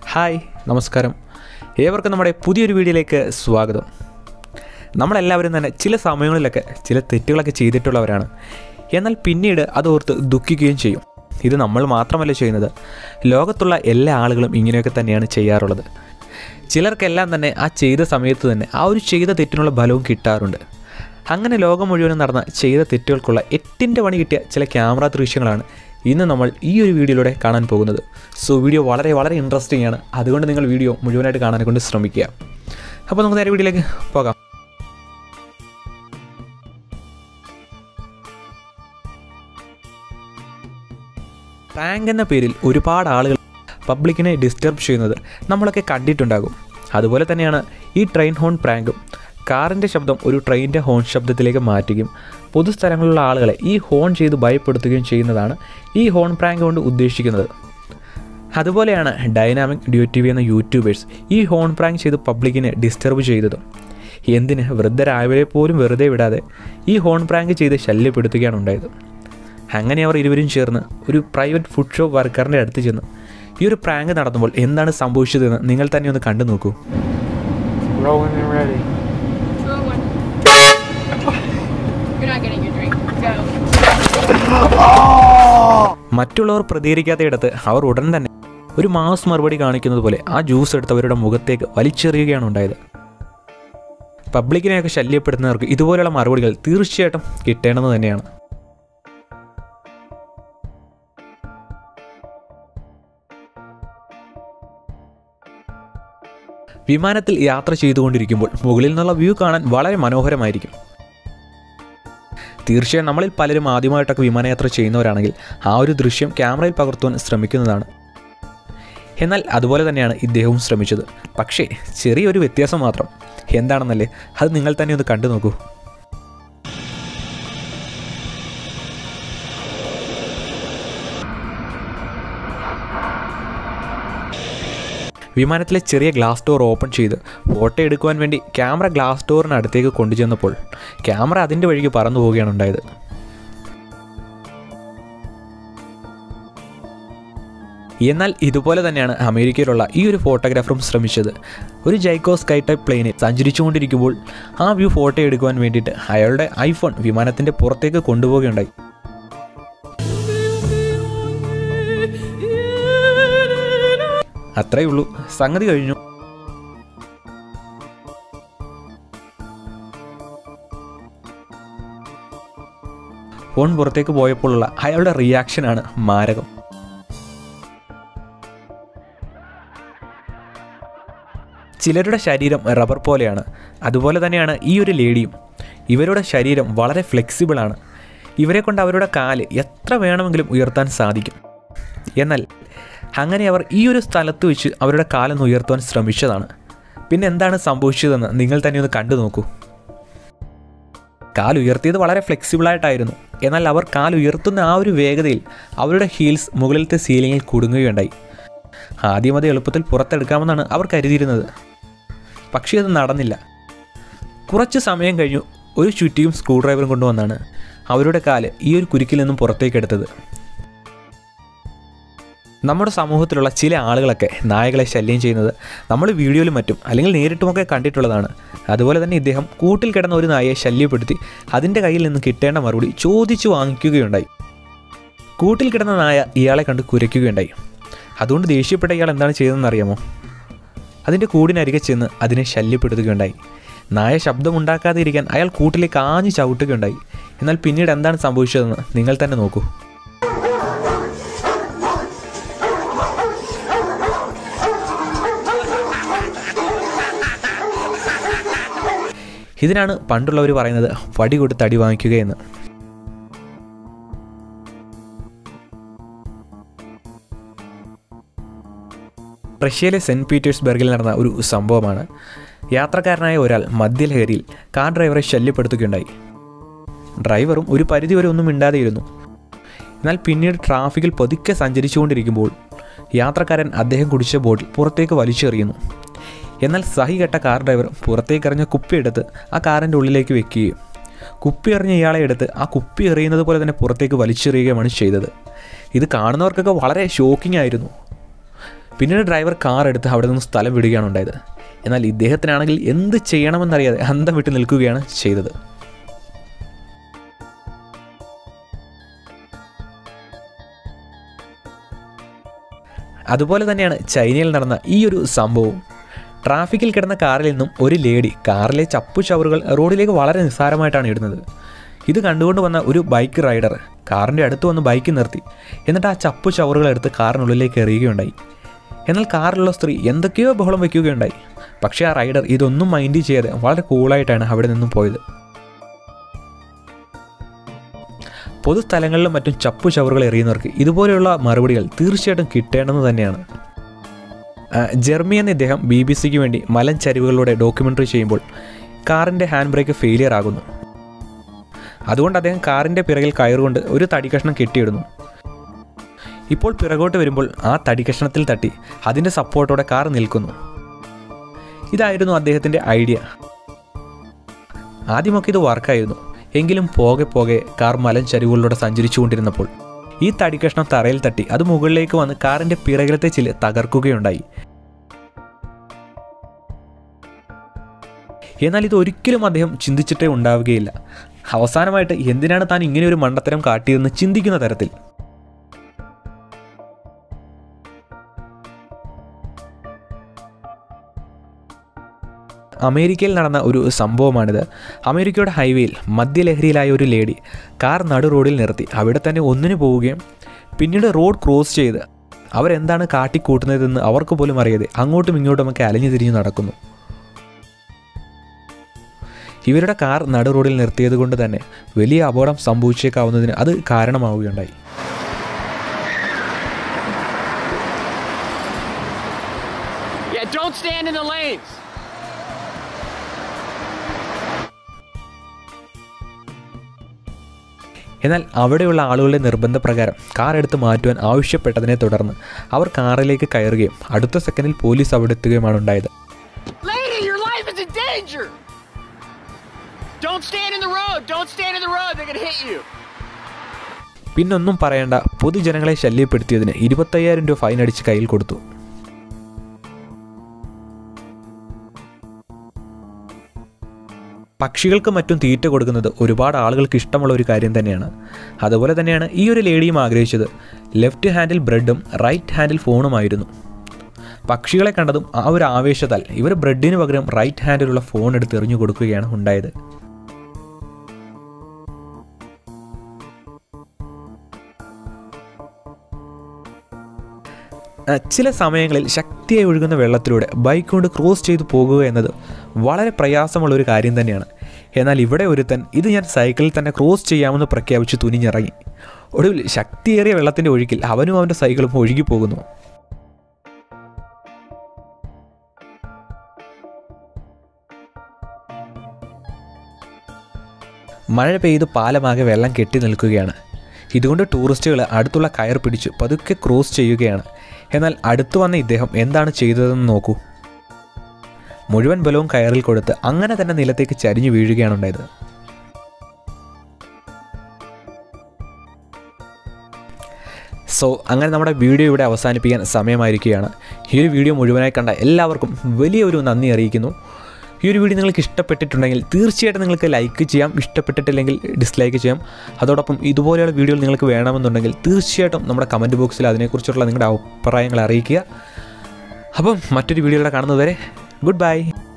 Hi നമസ്കാരം ഏവർക്കും നമ്മുടെ പുതിയൊരു വീഡിയോയിലേക്ക് സ്വാഗതം നമ്മളെല്ലാവരും തന്നെ ചില സമയങ്ങളിലൊക്കെ ചില തെറ്റുകളൊക്കെ ചെയ്തിട്ടുള്ളവരാണ് എന്നാൽ പിന്നീട് അത് ഓർത്ത് ദുഃഖിക്കുകയും ചെയ്യും ഇത് നമ്മൾ മാത്രമല്ല ചെയ്യുന്നത് ലോകത്തുള്ള എല്ലാ ആളുകളും ഇങ്ങനെയൊക്കെ തന്നെയാണ് ചെയ്യാറുള്ളത് ചിലർക്കെല്ലാം തന്നെ ആ ചെയ്ത സമയത്ത് തന്നെ ആ ഒരു ചെയ്ത തെറ്റിനുള്ള ഫലവും കിട്ടാറുണ്ട് അങ്ങനെ ലോകം മുഴുവനും നടന്ന ചെയ്ത തെറ്റുകൾക്കുള്ള എട്ടിൻ്റെ പണി കിട്ടിയ ചില ക്യാമറ ദൃശ്യങ്ങളാണ് ഇന്ന് നമ്മൾ ഈ ഒരു വീഡിയോയിലൂടെ കാണാൻ പോകുന്നത് സോ വീഡിയോ വളരെ വളരെ ഇൻട്രസ്റ്റിംഗ് ആണ് അതുകൊണ്ട് നിങ്ങൾ വീഡിയോ മുഴുവനായിട്ട് കാണാൻ കൊണ്ട് ശ്രമിക്കുക അപ്പോൾ നമുക്ക് നേരെ വീഡിയോയിലേക്ക് പോകാം പ്രാങ്ക് എന്ന പേരിൽ ഒരുപാട് ആളുകൾ പബ്ലിക്കിനെ ഡിസ്റ്റർബ് ചെയ്യുന്നത് നമ്മളൊക്കെ കണ്ടിട്ടുണ്ടാകും അതുപോലെ തന്നെയാണ് ഈ ട്രെയിൻ ഹോൺ പ്രാങ്കും കാറിൻ്റെ ശബ്ദം ഒരു ട്രെയിനിൻ്റെ ഹോൺ ശബ്ദത്തിലേക്ക് മാറ്റുകയും പൊതുസ്ഥലങ്ങളിലുള്ള ആളുകളെ ഈ ഹോൺ ചെയ്ത് ഭയപ്പെടുത്തുകയും ചെയ്യുന്നതാണ് ഈ ഹോൺ പ്രാങ്ക് കൊണ്ട് ഉദ്ദേശിക്കുന്നത് അതുപോലെയാണ് ഡൈനാമിക് ഡ്യൂ ടി വി എന്ന യൂട്യൂബേഴ്സ് ഈ ഹോൺ പ്രാങ്ക് ചെയ്ത് പബ്ലിക്കിനെ ഡിസ്റ്റർബ് ചെയ്തതും എന്തിന് വൃദ്ധരായവരെ പോലും വെറുതെ വിടാതെ ഈ ഹോൺ പ്രാങ്ക് ചെയ്ത് ശല്യപ്പെടുത്തുകയാണ് ഉണ്ടായത് അങ്ങനെ അവർ ഇരുവരും ചേർന്ന് ഒരു പ്രൈവറ്റ് ഫുഡ് ഷോപ്പ് വർക്കറിൻ്റെ അടുത്ത് ചെന്ന് ഈ ഒരു പ്രാങ്ക് നടത്തുമ്പോൾ എന്താണ് സംഭവിച്ചതെന്ന് നിങ്ങൾ തന്നെ ഒന്ന് കണ്ടു നോക്കൂ Rolling and ready. Two oh one. You're not getting your drink. Go. മറ്റുള്ളവർ പ്രതികരിക്കാത്തയിടത്ത് അവർ ഉടൻ തന്നെ ഒരു മാസ് മറുപടി കാണിക്കുന്നത് പോലെ ആ ജ്യൂസ് എടുത്ത് അവരുടെ മുഖത്തേക്ക് വലിച്ചെറിയുകയാണ് ഉണ്ടായത് പബ്ലിക്കിനെയൊക്കെ ശല്യപ്പെടുത്തുന്നവർക്ക് ഇതുപോലെയുള്ള മറുപടികൾ തീർച്ചയായിട്ടും കിട്ടേണ്ടത് തന്നെയാണ് വിമാനത്തിൽ യാത്ര ചെയ്തുകൊണ്ടിരിക്കുമ്പോൾ മുകളിൽ നിന്നുള്ള വ്യൂ കാണാൻ വളരെ മനോഹരമായിരിക്കും തീർച്ചയായും നമ്മളിൽ പലരും ആദ്യമായിട്ടൊക്കെ വിമാനയാത്ര ചെയ്യുന്നവരാണെങ്കിൽ ആ ഒരു ദൃശ്യം ക്യാമറയിൽ പകർത്തുവാൻ ശ്രമിക്കുന്നതാണ് എന്നാൽ അതുപോലെ തന്നെയാണ് ഇദ്ദേഹവും ശ്രമിച്ചത് പക്ഷേ ചെറിയൊരു വ്യത്യാസം മാത്രം എന്താണെന്നല്ലേ അത് നിങ്ങൾ തന്നെ ഒന്ന് കണ്ടു നോക്കൂ വിമാനത്തിലെ ചെറിയ ഗ്ലാസ് ഡോർ ഓപ്പൺ ചെയ്ത് ഫോട്ടോ എടുക്കുവാൻ വേണ്ടി ക്യാമറ ഗ്ലാസ് ഡോറിന് അടുത്തേക്ക് കൊണ്ടുചെന്നപ്പോൾ ക്യാമറ അതിൻ്റെ വഴിക്ക് പറന്നു പോവുകയാണ് ഉണ്ടായത് എന്നാൽ ഇതുപോലെ തന്നെയാണ് അമേരിക്കയിലുള്ള ഈ ഒരു ഫോട്ടോഗ്രാഫറും ശ്രമിച്ചത് ഒരു ജൈക്കോ സ്കൈ ടൈപ്പ് പ്ലെയിനിൽ സഞ്ചരിച്ചുകൊണ്ടിരിക്കുമ്പോൾ ആ വ്യൂ ഫോട്ടോ എടുക്കുവാൻ വേണ്ടിയിട്ട് അയാളുടെ ഐഫോൺ വിമാനത്തിൻ്റെ പുറത്തേക്ക് കൊണ്ടുപോവുകയുണ്ടായി അത്രയേ ഉള്ളൂ സംഗതി കഴിഞ്ഞു ഫോൺ പുറത്തേക്ക് പോയപ്പോഴുള്ള അയാളുടെ റിയാക്ഷനാണ് മാരകം ചിലരുടെ ശരീരം റബ്ബർ പോലെയാണ് അതുപോലെ തന്നെയാണ് ഈ ഒരു ലേഡിയും ഇവരുടെ ശരീരം വളരെ ഫ്ലെക്സിബിളാണ് ഇവരെ കൊണ്ട് അവരുടെ കാല് എത്ര വേണമെങ്കിലും ഉയർത്താൻ സാധിക്കും എന്നാൽ അങ്ങനെ അവർ ഈ ഒരു സ്ഥലത്ത് വെച്ച് അവരുടെ കാലൊന്ന് ഉയർത്തുവാൻ ശ്രമിച്ചതാണ് പിന്നെ എന്താണ് സംഭവിച്ചതെന്ന് നിങ്ങൾ തന്നെ ഒന്ന് കണ്ടു നോക്കൂ കാൽ ഉയർത്തിയത് വളരെ ഫ്ലെക്സിബിളായിട്ടായിരുന്നു എന്നാൽ അവർ കാൽ ഉയർത്തുന്ന ആ ഒരു വേഗതയിൽ അവരുടെ ഹീൽസ് മുകളിലത്തെ സീലിങ്ങിൽ കുടുങ്ങുകയുണ്ടായി ആദ്യം അത് എളുപ്പത്തിൽ പുറത്തെടുക്കാമെന്നാണ് അവർ കരുതിയിരുന്നത് പക്ഷേ അത് നടന്നില്ല കുറച്ച് സമയം കഴിഞ്ഞു ഒരു ചുറ്റിയും സ്ക്രൂ ഡ്രൈവറും കൊണ്ടുവന്നാണ് അവരുടെ കാല് ഈ ഒരു കുരുക്കിൽ നിന്നും പുറത്തേക്ക് എടുത്തത് നമ്മുടെ സമൂഹത്തിലുള്ള ചില ആളുകളൊക്കെ നായകളെ ശല്യം ചെയ്യുന്നത് നമ്മൾ വീഡിയോയിലും മറ്റും അല്ലെങ്കിൽ നേരിട്ടുമൊക്കെ കണ്ടിട്ടുള്ളതാണ് അതുപോലെ തന്നെ ഇദ്ദേഹം കൂട്ടിൽ കിടന്ന ഒരു നായയെ ശല്യപ്പെടുത്തി അതിൻ്റെ കയ്യിൽ നിന്ന് കിട്ടേണ്ട മറുപടി ചോദിച്ചു വാങ്ങിക്കുകയുണ്ടായി കൂട്ടിൽ കിടന്ന നായ ഇയാളെ കണ്ട് കുരയ്ക്കുകയുണ്ടായി അതുകൊണ്ട് ദേഷ്യപ്പെട്ട ഇയാൾ എന്താണ് ചെയ്തതെന്ന് അറിയാമോ അതിൻ്റെ കൂടിനരികെ ചെന്ന് അതിനെ ശല്യപ്പെടുത്തുകയുണ്ടായി നായ ശബ്ദമുണ്ടാക്കാതെ ഇരിക്കാൻ അയാൾ കൂട്ടിലേക്ക് ആഞ്ഞു ചവിട്ടുകയുണ്ടായി എന്നാൽ പിന്നീട് എന്താണ് സംഭവിച്ചതെന്ന് നിങ്ങൾ തന്നെ നോക്കൂ ഇതിനാണ് പണ്ടുള്ളവർ പറയുന്നത് വടി കൊടുത്ത് അടി വാങ്ങിക്കുക എന്ന് റഷ്യയിലെ സെൻറ്റ് പീറ്റേഴ്സ്ബർഗിൽ നടന്ന ഒരു സംഭവമാണ് യാത്രക്കാരനായ ഒരാൾ മദ്യലഹരിയിൽ കാർ ഡ്രൈവറെ ശല്യപ്പെടുത്തുകയുണ്ടായി ഡ്രൈവറും ഒരു പരിധിവരെ ഒന്നും മിണ്ടാതെയിരുന്നു എന്നാൽ പിന്നീട് ട്രാഫിക്കിൽ പതുക്കെ സഞ്ചരിച്ചുകൊണ്ടിരിക്കുമ്പോൾ യാത്രക്കാരൻ അദ്ദേഹം കുടിച്ച ബോട്ടിൽ പുറത്തേക്ക് വലിച്ചെറിയുന്നു എന്നാൽ സഹി കെട്ട കാർ ഡ്രൈവർ പുറത്തേക്കെറിഞ്ഞ കുപ്പിയെടുത്ത് ആ കാറിൻ്റെ ഉള്ളിലേക്ക് വെക്കുകയും കുപ്പി എറിഞ്ഞ ഇയാളെ എടുത്ത് ആ കുപ്പി എറിയുന്നത് പോലെ തന്നെ പുറത്തേക്ക് വലിച്ചെറിയുകയുമാണ് ചെയ്തത് ഇത് കാണുന്നവർക്കൊക്കെ വളരെ ഷോക്കിംഗ് ആയിരുന്നു പിന്നീട് ഡ്രൈവർ കാർ എടുത്ത് അവിടെ നിന്ന് സ്ഥലം വിടുകയാണ് ഉണ്ടായത് എന്നാൽ ഇദ്ദേഹത്തിനാണെങ്കിൽ എന്ത് ചെയ്യണമെന്നറിയാതെ അന്തം വിട്ട് നിൽക്കുകയാണ് ചെയ്തത് അതുപോലെ തന്നെയാണ് ചൈനയിൽ നടന്ന ഈ ഒരു സംഭവവും ട്രാഫിക്കിൽ കിടന്ന കാറിൽ നിന്നും ഒരു ലേഡി കാറിലെ ചപ്പു ചവറുകൾ റോഡിലേക്ക് വളരെ നിസ്സാരമായിട്ടാണ് ഇടുന്നത് ഇത് കണ്ടുകൊണ്ട് വന്ന ഒരു ബൈക്ക് റൈഡർ കാറിൻ്റെ അടുത്ത് വന്ന് ബൈക്ക് നിർത്തി എന്നിട്ട് ആ ചപ്പു ചവറുകൾ എടുത്ത് കാറിനുള്ളിലേക്ക് എറിയുകയുണ്ടായി എന്നാൽ കാറിലുള്ള സ്ത്രീ എന്തൊക്കെയോ ബഹളം വയ്ക്കുകയുണ്ടായി പക്ഷേ ആ റൈഡർ ഇതൊന്നും മൈൻഡ് ചെയ്യാതെ വളരെ കൂളായിട്ടാണ് അവിടെ നിന്നും പോയത് പൊതുസ്ഥലങ്ങളിലും മറ്റും ചപ്പു ചവറുകൾ എറിയുന്നവർക്ക് ഇതുപോലെയുള്ള മറുപടികൾ തീർച്ചയായിട്ടും കിട്ടേണ്ടത് തന്നെയാണ് ആ, ജെർമി എന്ന ഇദ്ദേഹം ബി ബി സിക്ക് വേണ്ടി മലഞ്ചരിവുകളിലൂടെ ഡോക്യുമെൻ്ററി ചെയ്യുമ്പോൾ കാറിൻ്റെ ഹാൻഡ് ബ്രേക്ക് ഫെയിലിയർ ആകുന്നു അതുകൊണ്ട് അദ്ദേഹം കാറിൻ്റെ പിറകിൽ കയറുകൊണ്ട് ഒരു തടി കഷ്ണം കെട്ടിയിടുന്നു ഇപ്പോൾ പിറകോട്ട് വരുമ്പോൾ ആ തടി കഷ്ണത്തിൽ തട്ടി അതിൻ്റെ സപ്പോർട്ടോടെ കാർ നിൽക്കുന്നു ഇതായിരുന്നു അദ്ദേഹത്തിൻ്റെ ഐഡിയ ആദ്യമൊക്കെ ഇത് വർക്കായിരുന്നു എങ്കിലും പോകെ പോകെ കാർ മലം ചരിവുകളിലൂടെ സഞ്ചരിച്ചുകൊണ്ടിരുന്നപ്പോൾ ഈ തടിക്കഷ്ണം തറയിൽ തട്ടി അത് മുകളിലേക്ക് വന്ന് കാറിന്റെ പിറകിലത്തെ ചില്ല് തകർക്കുകയുണ്ടായി എന്നാൽ ഇത് ഒരിക്കലും അദ്ദേഹം ചിന്തിച്ചിട്ടേ ഉണ്ടാവുകയില്ല അവസാനമായിട്ട് എന്തിനാണ് താൻ ഇങ്ങനെ ഒരു മണ്ടത്തരം കാട്ടിയതെന്ന് ചിന്തിക്കുന്ന തരത്തിൽ അമേരിക്കയിൽ നടന്ന ഒരു സംഭവമാണിത് അമേരിക്കയുടെ ഹൈവേയിൽ മദ്യലഹരിയിലായ ഒരു ലേഡി കാർ നടു റോഡിൽ നിർത്തി അവിടെ തന്നെ ഒന്നിനു പോവുകയും പിന്നീട് റോഡ് ക്രോസ് ചെയ്ത് അവരെന്താണ് കാട്ടിക്കൂട്ടുന്നതെന്ന് അവർക്ക് പോലും അറിയാതെ അങ്ങോട്ടും ഇങ്ങോട്ടും ഒക്കെ അലഞ്ഞു തിരിഞ്ഞു നടക്കുന്നു ഇവരുടെ കാർ നടു റോഡിൽ നിർത്തിയത് കൊണ്ട് തന്നെ വലിയ അപകടം സംഭവിച്ചേക്കാവുന്നതിന് അത് കാരണമാവുകയുണ്ടായി Yeah, don't stand in the lanes. എന്നാൽ അവിടെയുള്ള ആളുകളുടെ നിർബന്ധപ്രകാരം കാർ എടുത്ത് മാറ്റുവാൻ ആവശ്യപ്പെട്ടതിനെ തുടർന്ന് അവർ കാറിലേക്ക് കയറുകയും അടുത്ത സെക്കൻഡിൽ പോലീസ് അവിടെ എത്തുകയുമാണ് ഉണ്ടായത് Lady, your life is in danger. Don't stand in the road. Don't stand in the road. They're gonna hit you. പിന്നൊന്നും പറയേണ്ട പൊതുജനങ്ങളെ ശല്യപ്പെടുത്തിയതിന് ഇരുപത്തയ്യായിരം രൂപ ഫൈൻ അടിച്ച് കയ്യിൽ കൊടുത്തു പക്ഷികൾക്ക് മറ്റും തീറ്റ കൊടുക്കുന്നത് ഒരുപാട് ആളുകൾക്ക് ഇഷ്ടമുള്ള ഒരു കാര്യം തന്നെയാണ് അതുപോലെ തന്നെയാണ് ഈ ഒരു ലേഡിയും ആഗ്രഹിച്ചത് ലെഫ്റ്റ് ഹാൻഡിൽ ബ്രെഡും റൈറ്റ് ഹാൻഡിൽ ഫോണുമായിരുന്നു പക്ഷികളെ കണ്ടതും ആ ഒരു ആവേശത്താൽ ഇവർ ബ്രെഡിന് പകരം റൈറ്റ് ഹാൻഡിലുള്ള ഫോൺ എടുത്ത് എറിഞ്ഞു കൊടുക്കുകയാണ് ഉണ്ടായത് ആ, ചില സമയങ്ങളിൽ ശക്തിയായി ഒഴുകുന്ന വെള്ളത്തിലൂടെ ബൈക്ക് കൊണ്ട് ക്രോസ് ചെയ്തു പോകുക എന്നത് വളരെ പ്രയാസമുള്ള ഒരു കാര്യം തന്നെയാണ് എന്നാൽ ഇവിടെ ഒരുത്തൻ ഇത് ഞാൻ സൈക്കിളിൽ തന്നെ ക്രോസ് ചെയ്യാമെന്ന് പ്രഖ്യാപിച്ച് തുനിഞ്ഞിറങ്ങി ഒടുവിൽ ശക്തിയേറിയ വെള്ളത്തിൻ്റെ ഒഴുക്കിൽ അവനും അവൻ്റെ സൈക്കിളും ഒഴുകി പോകുന്നു മഴ പെയ്ത് പാലമാകെ വെള്ളം കെട്ടി നിൽക്കുകയാണ് ഇതുകൊണ്ട് ടൂറിസ്റ്റുകൾ അടുത്തുള്ള കയർ പിടിച്ച് പതുക്കെ ക്രോസ് ചെയ്യുകയാണ് എന്നാൽ അടുത്തു വന്ന ഇദ്ദേഹം എന്താണ് ചെയ്തതെന്ന് നോക്കൂ മുഴുവൻ ബലവും കയറിൽ കൊടുത്ത് അങ്ങനെ തന്നെ നിലത്തേക്ക് ചരിഞ്ഞു വീഴുകയാണ് ഉണ്ടായത് സോ അങ്ങനെ നമ്മുടെ വീഡിയോ ഇവിടെ അവസാനിപ്പിക്കാൻ സമയമായിരിക്കുകയാണ് ഈ ഒരു വീഡിയോ മുഴുവനായി കണ്ട എല്ലാവർക്കും വലിയൊരു നന്ദി അറിയിക്കുന്നു ഈ ഒരു വീഡിയോ നിങ്ങൾക്ക് ഇഷ്ടപ്പെട്ടിട്ടുണ്ടെങ്കിൽ തീർച്ചയായിട്ടും നിങ്ങൾക്ക് ലൈക്ക് ചെയ്യാം ഇഷ്ടപ്പെട്ടിട്ടില്ലെങ്കിൽ ഡിസ്ലൈക്ക് ചെയ്യാം അതോടൊപ്പം ഇതുപോലെയുള്ള വീഡിയോകൾ നിങ്ങൾക്ക് വേണമെന്നുണ്ടെങ്കിൽ തീർച്ചയായിട്ടും നമ്മുടെ കമൻറ്റ് ബോക്സിൽ അതിനെക്കുറിച്ചുള്ള നിങ്ങളുടെ അഭിപ്രായങ്ങൾ അറിയിക്കുക അപ്പം മറ്റൊരു വീഡിയോയുടെ കാണുന്നതുവരെ ഗുഡ് ബൈ